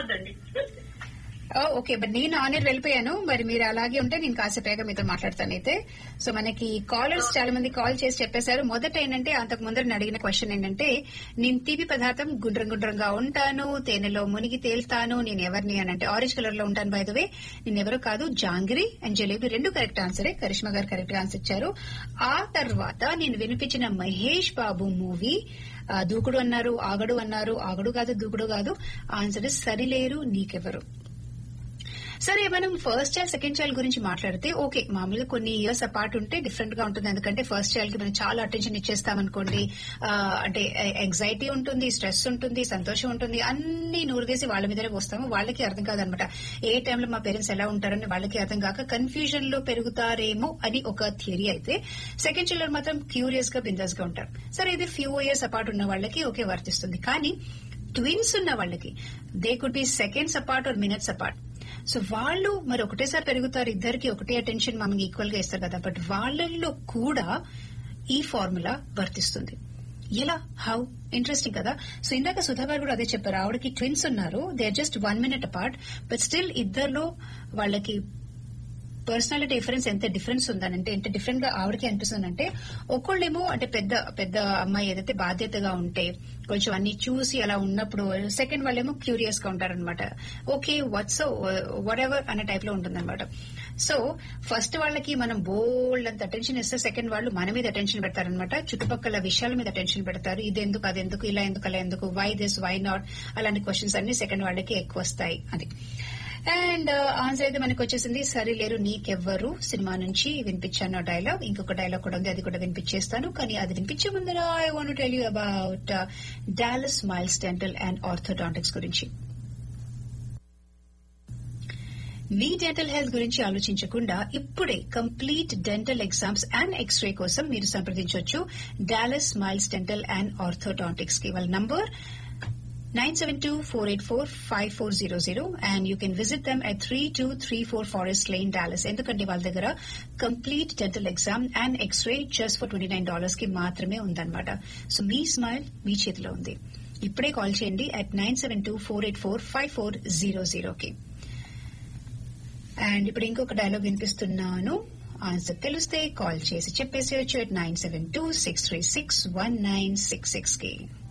వద్దండి okay but నేను on air వెళ్ళిపోయాను మరి మీరు అలాగే ఉంటే నేను కాసేపేగా మీతో మాట్లాడతాను అయితే సో మనకి కాలర్స్ చాలా మంది కాల్ చేసి చెప్పేశారు మొదట ఏంటంటే అంతకు ముందర నేను అడిగిన క్వశ్చన్ ఏంటంటే నేను తీపి పదార్థం గుండ్రం గుండ్రంగా ఉంటాను తేనెలో మునిగి తేల్తాను నేను ఎవరిని అని అంటే ఆరెంజ్ కలర్ లో ఉంటాను బై ద వే నేను ఎవరు కాదు జాంగ్రీ అండ్ జలేబీ రెండు కరెక్ట్ ఆన్సరే కరిష్మా గారు కరెక్ట్ ఆన్సర్ ఇచ్చారు ఆ తర్వాత నేను వినిపించిన మహేష్ బాబు మూవీ ఆ, దూకుడు అన్నారు ఆగడు అన్నారు ఆగడు కాదు దూకుడు కాదు ఆన్సర్ సరిలేరు నీకెవరు సరే మనం ఫస్ట్ చైల్డ్ సెకండ్ చైల్డ్ గురించి మాట్లాడితే ఓకే మామూలుగా కొన్ని ఇయర్స్ అపార్ట్ ఉంటే డిఫరెంట్ గా ఉంటుంది ఎందుకంటే ఫస్ట్ చైల్డ్ కి మనం చాలా అటెన్షన్ ఇచ్చేస్తాం అనుకోండి ఆ, అంటే ఎంగ్జైటీ ఉంటుంది స్ట్రెస్ ఉంటుంది సంతోషం ఉంటుంది అన్ని నూరుదేసి వాళ్ళ మీదనే పోస్తాము వాళ్ళకి అర్థం కాదనమాట ఏ టైంలో మా పేరెంట్స్ ఎలా ఉంటారని వాళ్ళకి అర్థం కాక కన్ఫ్యూజన్ లో పెరుగుతారేమో అని ఒక థియరీ అయితే సెకండ్ చిల్డ్రన్ మాత్రం క్యూరియస్ గా బిందాస్ గా ఉంటారు సరే ఇది ఫ్యూ ఇయర్స్ అపార్ట్ ఉన్న వాళ్ళకి ఓకే వర్తిస్తుంది కానీ ట్విన్స్ ఉన్న వాళ్ళకి they could be seconds apart or minutes apart so వాళ్ళు మరి ఒకటేసారి పెరుగుతారు ఇద్దరికి ఒకటే అటెన్షన్ మనం ఈక్వల్ గా ఇస్తారు కదా బట్ వాళ్ళల్లో కూడా ఈ ఫార్ములా వర్తిస్తుంది ఎలా హౌ ఇంట్రెస్టింగ్ కదా సో ఇందాక సుధా గారు కూడా అదే చెప్పారు ఆవిడకి ట్విన్స్ ఉన్నారు they are just one minute apart but still ఇద్దర్లో వాళ్ళకి పర్సనాలిటీ డిఫరెన్స్ ఎంత డిఫరెన్స్ ఉందనంటే ఎంత డిఫరెంట్ గా ఆవిడకి అనిపిస్తుందంటే ఒకళ్ళేమో అంటే పెద్ద పెద్ద అమ్మాయి ఏదైతే బాధ్యతగా ఉంటే కొంచెం అన్ని చూసి అలా ఉన్నప్పుడు సెకండ్ వాళ్ళేమో క్యూరియస్ గా ఉంటారనమాట ఓకే వాట్స్ వాట్ ఎవర్ అనే టైప్ లో ఉంటుందన్నమాట సో ఫస్ట్ వాళ్ళకి మనం బోల్డ్ అంత అటెన్షన్ ఇస్తే సెకండ్ వాళ్ళు మన మీద అటెన్షన్ పెడతారనమాట చుట్టుపక్కల విషయాల మీద అటెన్షన్ పెడతారు ఇది ఎందుకు అది ఎందుకు ఇలా ఎందుకు అలా ఎందుకు వై దిస్ వై నాట్ అలాంటి క్వశ్చన్స్ అన్ని సెకండ్ వాళ్ళకి ఎక్కువ వస్తాయి అది అండ్ ఆన్సర్ అయితే మనకు వచ్చేసింది సరిలేరు నీకెవ్వరు సినిమా నుంచి వినిపించాను ఆ డైలాగ్ ఇంకొక డైలాగ్ కూడా ఉంది అది కూడా వినిపించేస్తాను కానీ అది వినిపించే ముందర I want tell you about Dallas Miles Dental and Orthodontics గురించి మీ డెంటల్ హెల్త్ గురించి ఆలోచించకుండా ఇప్పుడే complete dental exams and x-ray కోసం మీరు సంప్రదించవచ్చు Dallas Miles Dental and Orthodontics కి వాళ్ళ number 972-484-5400 and you can visit them at 3234 Forest Lane, Dallas. ఎందుకంటే వాళ్ళ దగ్గర complete dental exam and x-ray just for twenty nine dollars కి మాత్రమే ఉందన్నమాట సో మీ స్మైల్ మీ చేతిలో ఉంది ఇప్పుడే కాల్ చేయండి at nine seven two four eight four five four zero జీరోకి అండ్ ఇప్పుడు ఇంకొక డైలాగ్ వినిపిస్తున్నాను ఆన్సర్ తెలిస్తే కాల్ చేసి చెప్పేసేయచ్చు at nine seven two six three six one nine six six కి